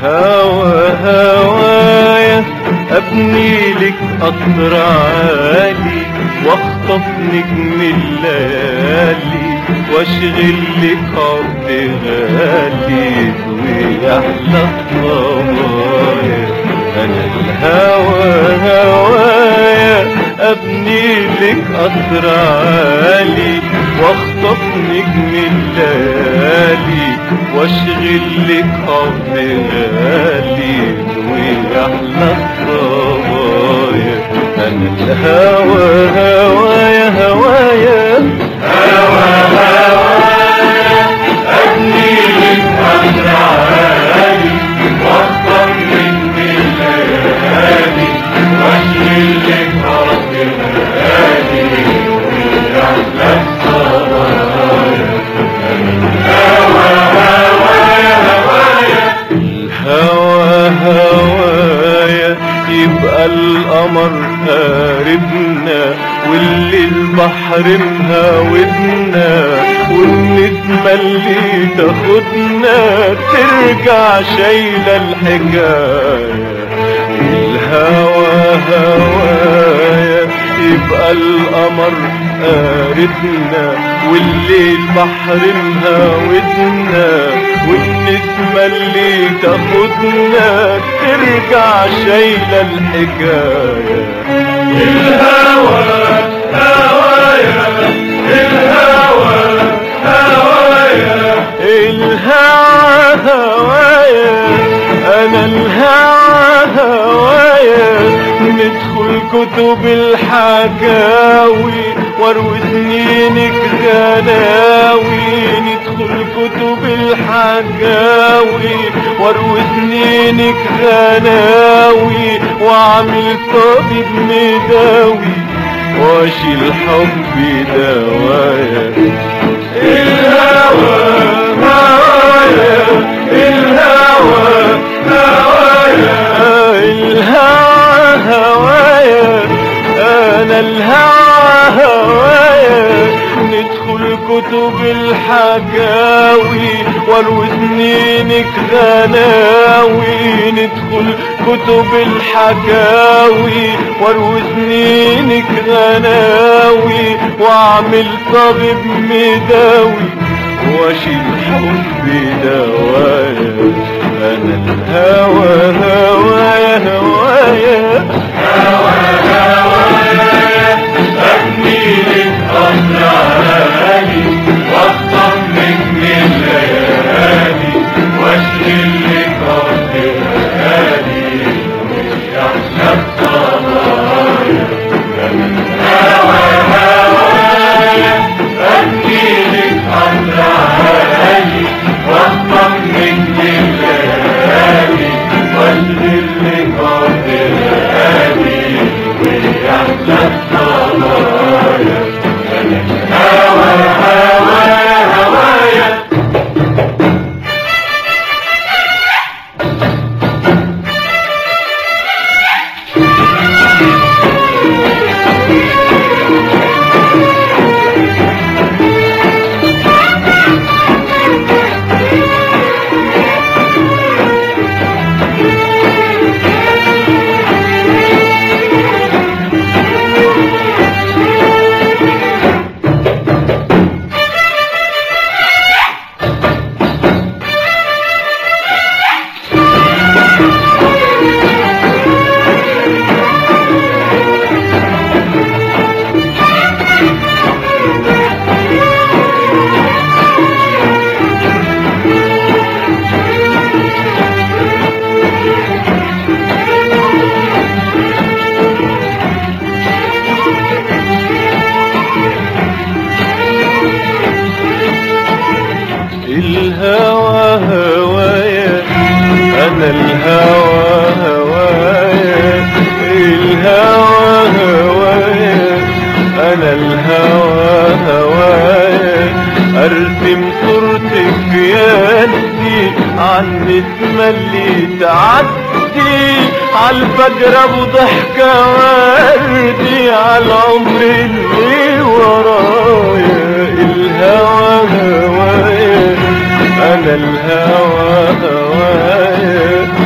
الهوى هوايا ابني لك قصر عالي واخطف نجم الليالي واشغل لك عقد غالي ويحلى الصبايا انا الهوى هوايا ابني لك قصر عالي واخطف نجم الليالي واشغل لك حب غالي ويحلى الصبايا انا الهوى هوايا هوايا هوى هوايا أبني لك قصر عالي واخطر من الليالي واشيل لك حب غالي ويحلى الصبايا هوى هوايا هوايا الهوى هوايا يبقى القمر قاربنا واللي البحر مهاودنا والنسمة اللي تاخدنا ترجع شايلة الحكاية الهوى هوايا يبقى القمر قاربنا والليل بحر مهاودنا والنسمة اللي تاخدنا ترجع شايلة الحكاية الهوى هوايا الهوى هوايا الهوى هوايا انا الهوى هوايا ندخل كتب الحكاوي واروي سنينك غناوي ندخل كتب الحكاوي واروي سنينك غناوي واعمل طبيب مداوي واشيل حبي دوايا الهوى هوايا الهوى هوايا الهوى هوايا انا الهوى هوايا ندخل كتب الحكاوي واروي سنينك غناوي ندخل كتب الحكاوي واروي سنينك غناوي واعمل طبيب مداوي واشيل حبي دوايا انا الهوى هوايا هوايا أبني لك قصر عالي واخطف نجم الليالي واشغل لك حب غالي ويحلى الصبايا هوى هوايا أبني لك قصر عالي واخطف نجم الليالي واشغل لك حب غالي ويحلى الصبايا هوى هوايا هوايا الهوى هوايا انا الهوى هوايا الهوى هوايا انا الهوى هوايا ارسم صورتك يا نسي عن النسمة اللي تعدي عالفجر ابو ضحكة وردي عالعمر اللي ورايا الهوى هوايا انا الهوى هوايا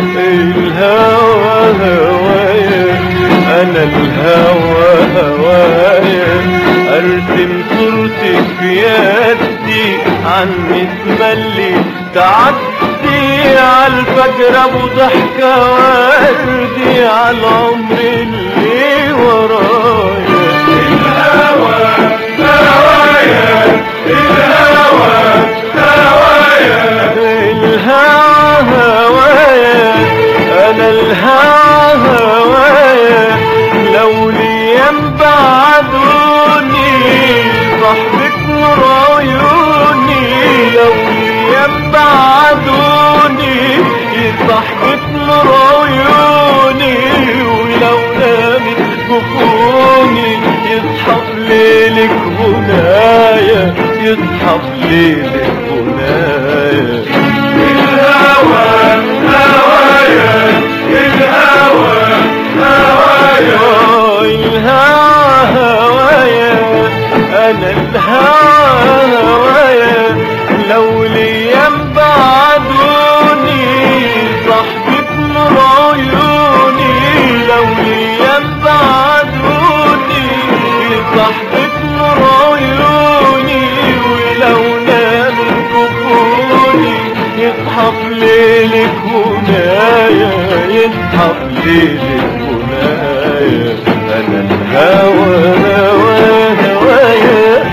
الهوى هوايا ارسم صورتك في يدي عن اللي تعدي عالفجر ابو ضحكة وردي عالعمر اللي ورايا الهوى هوايا الهوى هوايا الهوى هوايا انا الهوى هوايا لو ليام بعدوني صاحبك نور عيوني لو ليام بعدوني صاحبك نور عيوني ولو نامت جفوني يصحى في ليلك هنايا يصحى في ليلك هنايا الهوى هوايا الهوى هوايا آه، الهوى هوايا انا الهوى هوايا لو ليام بعدوني صاحبك نور عيوني لو ليام بعدوني صاحبك نور عيوني ولو نام جفوني يصحى في ليلك هنايا يصحى في ليلك هنايا انا الهوى هوى هوايا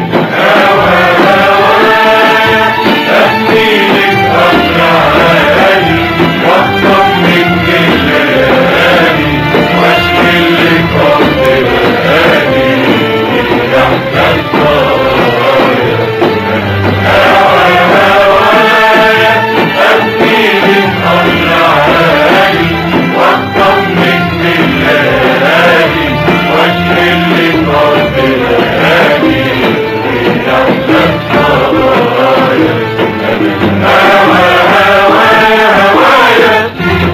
أهديلك أمر عالي وأطمن الليالي وأشكلك أرض الهادي تحت الصرايا هوى هوايا أهديلك أمر عالي وأطمن الليالي وأشكلك أرض الهادي تحت الصرايا هوى هوايا هوايا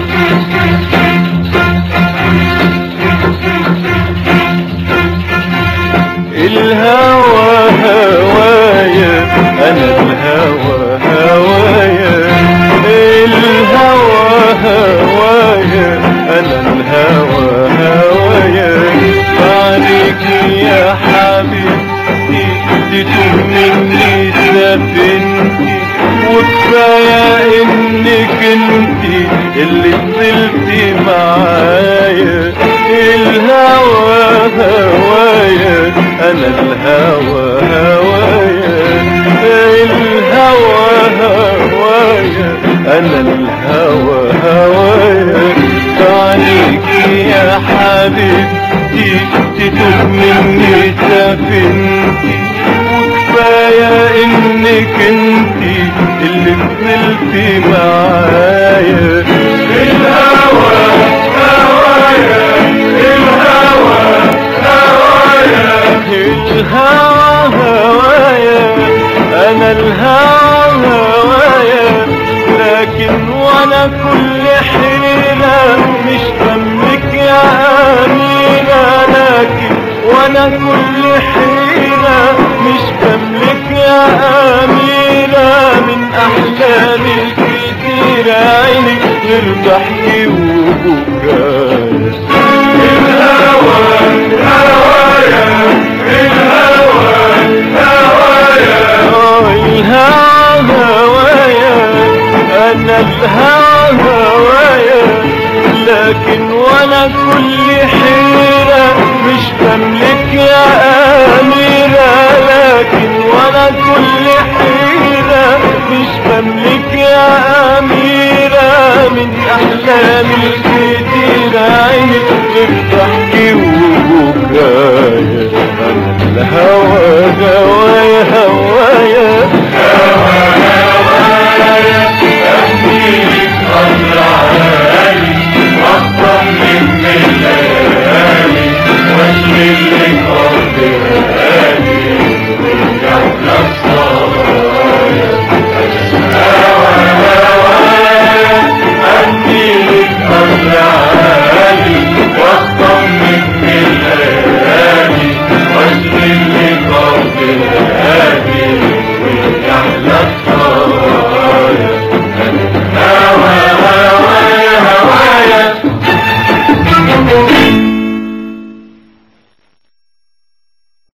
الهوى هوايا انا الهوى هوايا الهوى هوايا انا الهوى هوايا عليك يا حبيبتي تتوه مني سفينتي وكفاية انك انتي اللي فضلتي معايا الهوى هوايا انا الهوى هوايا الهوى هوايا انا الهوى هوايا عليك يا حبيبتي تتوه مني سفينتي وكفاية انك انتي اللي فضلتي معايا الهوى هوايا الهوى هوايا الهوى هوايا انا الهوى هوايا لكن وانا كل حيلة مش همك يا امينة لكن وانا كل حيلة مش همك يا امينة من احلامي الكتير عيني غير ضحكي وبكايا الهوى هوايا الهوى هوايا الهوى هوايا انا الهوى هوايا لكن وانا كل حيرة مش بملك يا اميرة لكن وانا كل حيرة مش بملك يا اميرة من احلامي الكتير عيني